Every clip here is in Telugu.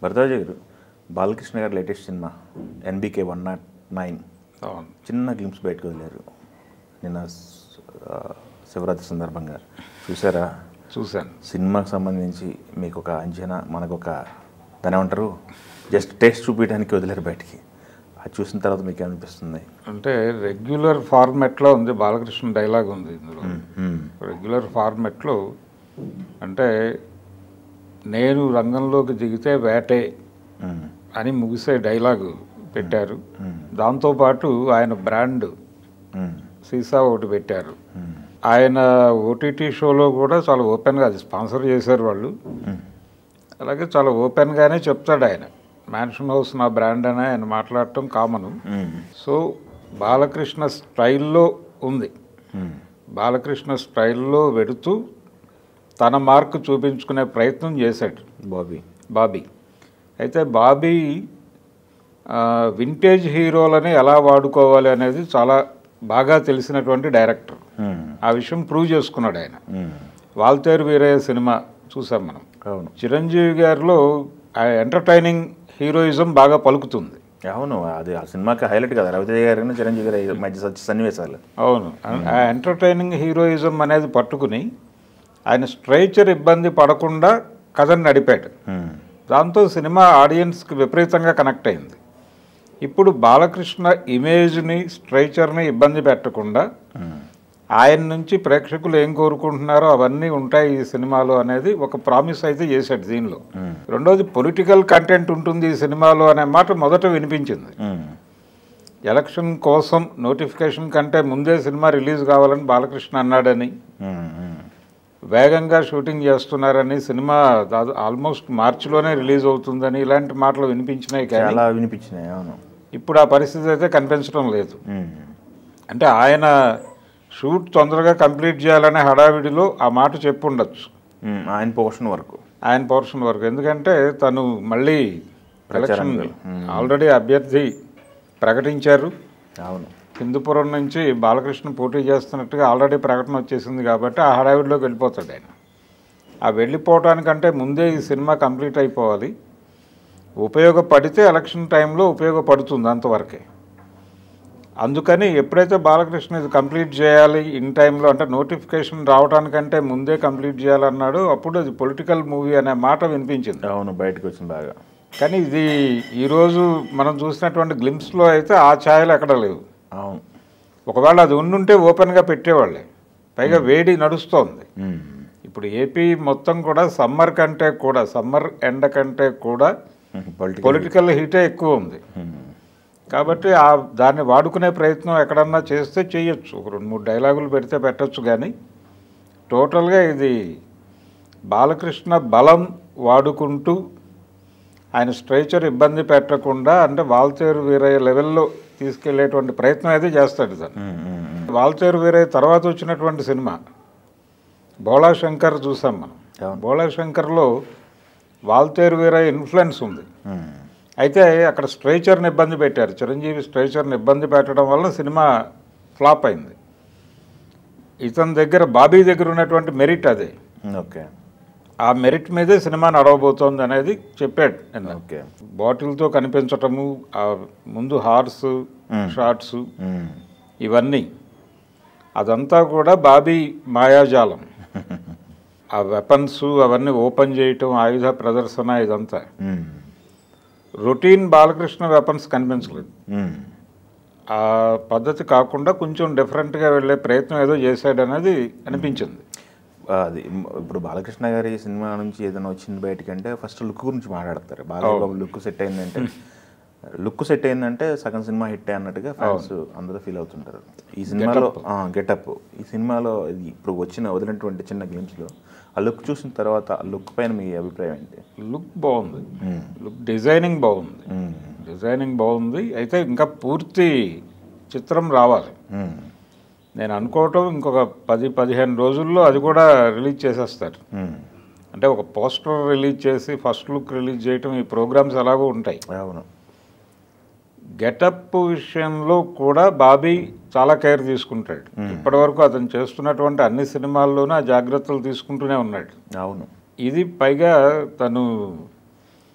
భరద్వాజ గారు బాలకృష్ణ గారి latest cinema NBK one not nine అవును చిన్న గ్లిమ్స్ బయటకు వదిలారు నిన్న స్- ఆ, శివరాత్రి సందర్భంగా చూసారా చూశాను సినిమాకి సంబంధించి మీకు ఒక అంచనా మనకు ఒక దాని ఏమంటారు జస్ట్ టేస్ట్ చూపించడానికి వదిలేరు బయటికి అది చూసిన తర్వాత మీకు ఏమనిపిస్తుంది అంటే రెగ్యులర్ ఫార్మెట్లో ఉంది బాలకృష్ణ డైలాగ్ ఉంది ఇందులో మ్మ్. రెగ్యులర్ ఫార్మెట్లో అంటే నేను రంగంలోకి దిగితే వేటే మ్మ్. అని ముగిసే డైలాగు పెట్టారు దాంతోపాటు ఆయన బ్రాండ్ మ్మ్. సీసా ఒకటి పెట్టారు మ్మ్. ఆయన ఓటీటీ షోలో కూడా చాలా ఓపెన్గా అది స్పాన్సర్ చేశారు వాళ్ళు మ్మ్. అలాగే చాలా ఓపెన్గానే చెప్తాడు ఆయన మ్యాన్షన్ హౌస్ నా బ్రాండ్ అని ఆయన మాట్లాడటం కామను మ్మ్. సో బాలకృష్ణ స్టైల్లో ఉంది మ్మ్. బాలకృష్ణ స్టైల్లో వెడుతూ తన మార్క్ చూపించుకునే ప్రయత్నం చేశాడు బాబీ బాబీ అయితే బాబీ ఆ, వింటేజ్ హీరోలని ఎలా వాడుకోవాలి అనేది చాలా బాగా తెలిసినటువంటి డైరెక్టర్ మ్మ్. ఆ విషయం ప్రూవ్ చేసుకున్నాడు ఆయన మ్మ్. వాల్తేరు వీరయ్య సినిమా చూసాం మనం అవును చిరంజీవి గారిలో ఆ ఎంటర్టైనింగ్ హీరోయిజం బాగా పలుకుతుంది అవును అది ఆ సినిమాకి హైలైట్ కదా రవితేజ గారి చిరంజీవి గారి మధ్య స- సన్నివేశాలు అవును ఆ ఎంటర్టైనింగ్ హీరోయిజం అనేది పట్టుకుని ఆయన స్ట్రైచర్ ఇబ్బంది పడకుండా కథను నడిపాడు మ్మ్. దాంతో సినిమా ఆడియన్స్కి విపరీతంగా కనెక్ట్ అయింది ఇప్పుడు బాలకృష్ణ ఇమేజ్ని స్ట్రైచర్ని ఇబ్బంది పెట్టకుండా మ్మ్. ఆయన నుంచి ప్రేక్షకులు ఏం కోరుకుంటున్నారో అవన్నీ ఉంటాయి ఈ సినిమాలో అనేది ఒక ప్రామిస్ అయితే చేశాడు దీనిలో మ్మ్. రెండోది పొలిటికల్ కంటెంట్ ఉంటుంది ఈ సినిమాలో అనే మాట మొదట వినిపించింది మ్మ్. ఎలక్షన్ కోసం నోటిఫికేషన్ కంటే ముందే సినిమా రిలీజ్ కావాలని బాలకృష్ణ అన్నాడని మ్మ్. మ్మ్. వేగంగా షూటింగ్ చేస్తున్నారని సినిమా దాదాపు ఆల్మోస్ట్ మార్చిలోనే రిలీజ్ అవుతుందని ఇలాంటి మాటలు వినిపించినాయి కానీ చాలా వినిపించినాయి అవును ఇప్పుడు ఆ పరిస్థితి అయితే కనిపించడం లేదు మ్మ్. అంటే ఆయన షూట్ తొందరగా కంప్లీట్ చేయాలనే హడావిడిలో ఆ మాట చెప్పు ఉండొచ్చు మ్మ్. ఆయన పోర్షన్ వరకు ఆయన పోర్షన్ వరకు ఎందుకంటే తను మళ్ళీ ఎలక్షన్ ఆల్రెడీ అభ్యర్థి ప్రకటించారు అవును హిందూపురం నుంచి బాలకృష్ణ పోటీ చేస్తున్నట్టుగా ఆల్రెడీ ప్రకటన వచ్చేసింది కాబట్టి ఆ హడావిడిలోకి వెళ్ళిపోతాడు ఆయన ఆ వెళ్ళిపోవటానికంటే ముందే ఈ సినిమా కంప్లీట్ అయిపోవాలి ఉపయోగపడితే ఎలక్షన్ టైంలో ఉపయోగపడుతుంది అంతవరకే అందుకని ఎప్పుడైతే బాలకృష్ణ ఇది కంప్లీట్ చేయాలి ఇన్ టైంలో అంటే నోటిఫికేషన్ రావడానికంటే ముందే కంప్లీట్ చేయాలన్నాడు అప్పుడు అది పొలిటికల్ మూవీ అనే మాట వినిపించింది అవును బయటకు వచ్చింది బాగా కానీ ఇది ఈరోజు మనం చూసినటువంటి గ్లిమ్స్లో అయితే ఆ ఛాయలు ఎక్కడ లేవు అవును ఒకవేళ అది ఉండుంటే ఓపెన్గా పెట్టేవాళ్ళే పైగా వేడి నడుస్తోంది మ్మ్. ఇప్పుడు ఏపీ మొత్తం కూడా సమ్మర్ కంటే కూడా సమ్మర్ ఎండ కంటే కూడా మ్మ్. పొలిటికల్ పొలిటికల్ హీటే ఎక్కువ ఉంది మ్మ్. కాబట్టి ఆ దాన్ని వాడుకునే ప్రయత్నం ఎక్కడన్నా చేస్తే చేయొచ్చు ఒక రెండు మూడు డైలాగులు పెడితే పెట్టొచ్చు కానీ టోటల్గా ఇది బాలకృష్ణ బలం వాడుకుంటూ ఆయన స్ట్రైచర్ ఇబ్బంది పెట్టకుండా అంటే వాల్తేరు వీరయ్య లెవెల్లో తీసుకెళ్లేటువంటి ప్రయత్నం అయితే చేస్తాడు దాన్ని మ్మ్. మ్మ్. మ్మ్. వాల్తేరు వీరయ్య తర్వాత వచ్చినటువంటి సినిమా బోళా శంకర్ చూసాం మనం అవును. బోళా శంకర్లో వాల్తేరు వీరయ్య ఇన్ఫ్లుయెన్స్ ఉంది మ్మ్. అయితే అక్కడ స్ట్రైచర్ని ఇబ్బంది పెట్టారు చిరంజీవి స్ట్రైచర్ని ఇబ్బంది పెట్టడం వల్ల సినిమా ఫ్లాప్ అయింది ఇతని దగ్గర బాబీ దగ్గర ఉన్నటువంటి మెరిట్ అదే ఓకే ఆ మెరిట్ మీదే సినిమా నడవబోతోంది అనేది చెప్పాడు నిన్న ఓకే బాటిల్తో కనిపించటము ఆ ముందు హార్స్ మ్మ్. షార్ట్స్ మ్మ్. ఇవన్నీ అదంతా కూడా బాబీ మాయాజాలం ఆ వెపన్స్ అవన్నీ ఓపెన్ చేయటం ఆయుధ ప్రదర్శన ఇదంతా మ్మ్. రొటీన్ బాలకృష్ణ వెపన్స్ కనిపించలేదు మ్మ్. ఆ పద్ధతి కాకుండా కొంచెం డిఫరెంట్గా వెళ్ళే ప్రయత్నం ఏదో చేశాడు అనేది అనిపించింది అది మ్- ఇప్పుడు బాలకృష్ణ గారి సినిమా నుంచి ఏదైనా వచ్చింది బయటకంటే ఫస్ట్ లుక్ గురించి మాట్లాడతారు బాలబాబు లుక్ సెట్ అయిందంటే లుక్ సెట్ అయిందంటే సగం సినిమా హిట్ అన్నట్టుగా ఫ్యాన్స్ అందరూ ఫీల్ అవుతుంటారు ఈ సినిమాలో గెటప్ ఈ సినిమాలో ఇది ఇప్పుడు వచ్చిన వదిలినటువంటి చిన్న గేమ్స్లో ఆ లుక్ చూసిన తర్వాత ఆ లుక్ పైన మీ అభిప్రాయం ఏంటి లుక్ బాగుంది మ్మ్. లుక్ డిజైనింగ్ బాగుంది మ్మ్. డిజైనింగ్ బాగుంది అయితే ఇంకా పూర్తి చిత్రం రావాలి మ్మ్. నేను అనుకోవటం ఇంకొక పది పదిహేను రోజుల్లో అది కూడా రిలీజ్ చేసేస్తారు మ్మ్. అంటే ఒక పోస్టర్ రిలీజ్ చేసి ఫస్ట్ లుక్ రిలీజ్ చేయటం ఈ ప్రోగ్రామ్స్ ఎలాగో ఉంటాయి అవును గెటప్ విషయంలో కూడా బాబీ చాలా కేర్ తీసుకుంటాడు ఇప్పటివరకు అతను చేస్తున్నటువంటి అన్ని సినిమాల్లోనూ ఆ జాగ్రత్తలు తీసుకుంటూనే ఉన్నాడు అవును ఇది పైగా తను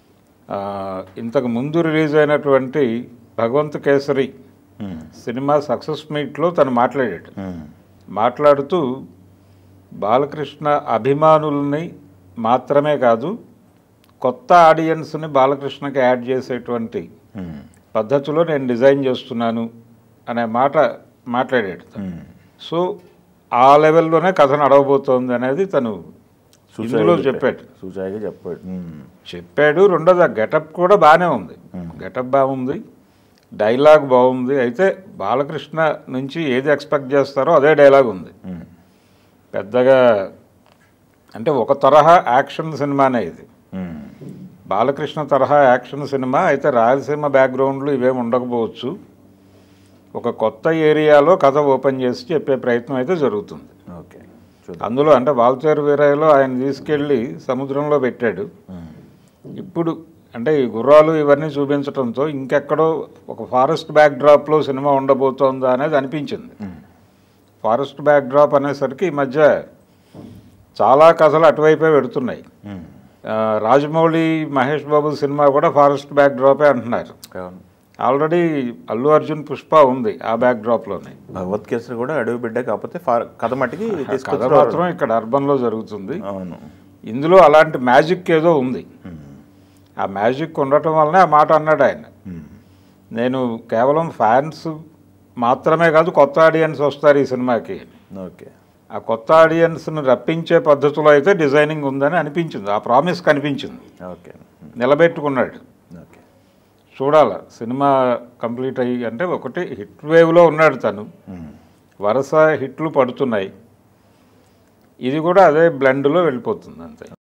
ఆ, ఇంతకు ముందు రిలీజ్ అయినటువంటి భగవంత్ కేసరి ఉమ్, సినిమా సక్సెస్ మీట్లో తను మాట్లాడాడు ఉమ్, మాట్లాడుతూ బాలకృష్ణ అభిమానుల్ని మాత్రమే కాదు కొత్త ఆడియన్స్ని బాలకృష్ణకి యాడ్ చేసేటువంటి ఉమ్, పద్ధతిలో నేను డిజైన్ చేస్తున్నాను అనే మాట మాట్లాడాడు తను. ఉమ్. సో ఆ లెవెల్లోనే కథ నడవబోతోంది అనేది తను ఇందులో చెప్పాడు సూచాయిగా చెప్పాడు ఉమ్, చెప్పాడు రెండోది ఆ గెటప్ కూడా బాగానే ఉంది గెటప్ బాగుంది డైలాగ్ బాగుంది అయితే బాలకృష్ణ నుంచి ఏది ఎక్స్పెక్ట్ చేస్తారో అదే డైలాగ్ ఉంది ఉమ్, పెద్దగా అంటే ఒక తరహా యాక్షన్ సినిమానే ఇది ఉమ్, బాలకృష్ణ తరహా యాక్షన్ సినిమా అయితే రాయలసీమ బ్యాక్గ్రౌండ్లు ఇవేం ఉండకపోవచ్చు ఒక కొత్త ఏరియాలో కథ ఓపెన్ చేసి చెప్పే ప్రయత్నం అయితే జరుగుతుంది ఓకే చూద్దాం అందులో అంటే వాల్చేరు వీరయ్యలో ఆయన తీసుకెళ్ళి సముద్రంలో పెట్టాడు ఉమ్, ఇప్పుడు అంటే ఈ గుర్రాలు ఇవన్నీ చూపించడంతో ఇంకెక్కడో ఒక ఫారెస్ట్ బ్యాక్ డ్రాప్లో సినిమా ఉండబోతోందా అనేది అనిపించింది ఉమ్, ఫారెస్ట్ బ్యాక్ డ్రాప్ అనేసరికి ఈ మధ్య చాలా కథలు అటువైపే పెడుతున్నాయి ఉమ్. ఆ, రాజమౌళి మహేష్ బాబు సినిమా కూడా ఫారెస్ట్ బ్యాక్ డ్రాపే అంటున్నారు అవును ఆల్రెడీ అల్లు అర్జున్ పుష్ప ఉంది ఆ బ్యాక్ డ్రాప్లోనే భగవత్ కేసరి కూడా అడవి బిడ్డ కాకపోతే ఫార్ కథ మట్టికి కథ తీసుకొచ్చి మాత్రం ఇక్కడ అర్బన్లో జరుగుతుంది అవును ఇందులో అలాంటి మ్యాజిక్ ఏదో ఉంది ఉమ్, ఆ మ్యాజిక్ ఉండటం వల్లనే ఆ మాట అన్నాడు ఆయన ఉమ్, నేను కేవలం ఫ్యాన్స్ మాత్రమే కాదు కొత్త ఆడియన్స్ వస్తారు ఈ సినిమాకి ఓకే ఆ కొత్త ఆడియన్స్ని రప్పించే పద్ధతిలో అయితే డిజైనింగ్ ఉందని అనిపించింది ఆ ప్రామిస్ కనిపించింది ఓకే నిలబెట్టుకున్నాడు ఓకే చూడాల సినిమా కంప్లీట్ అయ్యి అంటే ఒకటి హిట్ వేవ్లో ఉన్నాడు తను ఉమ్, వరుస హిట్లు పడుతున్నాయి ఇది కూడా అదే బ్లెండ్లో వెళ్ళిపోతుంది అంతే